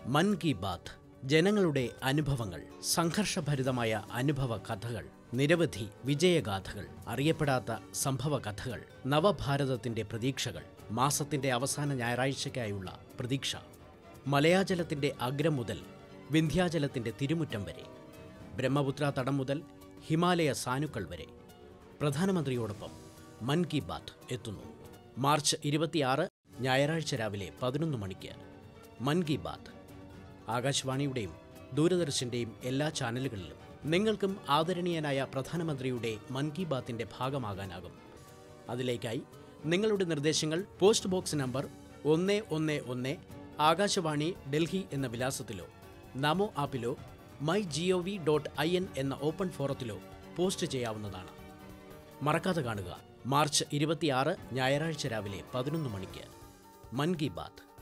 മൻ കി ബാത്ത് ജനങ്ങളുടെ അനുഭവങ്ങൾ സംഘർഷഭരിതമായ അനുഭവ കഥകൾ നിരവധി വിജയഗാഥകൾ അറിയപ്പെടാത്ത സംഭവ കഥകൾ നവഭാരതത്തിന്റെ പ്രതീക്ഷകൾ മാസത്തിന്റെ അവസാന ഞായറാഴ്ചയ്ക്കായുള്ള പ്രതീക്ഷ മലയാജലത്തിന്റെ അഗ്രം മുതൽ വിന്ധ്യാചലത്തിന്റെ തിരുമുറ്റം വരെ ബ്രഹ്മപുത്ര തടം മുതൽ ഹിമാലയ സാനുക്കൾ വരെ പ്രധാനമന്ത്രിയോടൊപ്പം മൻ കി ബാത്ത് എത്തുന്നു മാർച്ച് ഇരുപത്തിയാറ് ഞായറാഴ്ച രാവിലെ പതിനൊന്ന് മണിക്ക് മൻ കി ബാത്ത് ആകാശവാണിയുടെയും ദൂരദർശന്റെയും എല്ലാ ചാനലുകളിലും നിങ്ങൾക്കും ആദരണീയനായ പ്രധാനമന്ത്രിയുടെ മൻ കി ബാത്തിന്റെ ഭാഗമാകാനാകും അതിലേക്കായി നിങ്ങളുടെ നിർദ്ദേശങ്ങൾ പോസ്റ്റ് ബോക്സ് നമ്പർ ഒന്ന് ഒന്ന് ഒന്ന് ആകാശവാണി ഡൽഹി എന്ന വിലാസത്തിലോ നമോ ആപ്പിലോ my G O V dot I N എന്ന ഓപ്പൺ ഫോറത്തിലോ പോസ്റ്റ് ചെയ്യാവുന്നതാണ് മറക്കാതെ കാണുക മാർച്ച് ഇരുപത്തിയാറ് ഞായറാഴ്ച രാവിലെ പതിനൊന്ന് മണിക്ക് മൻ കി ബാത്ത്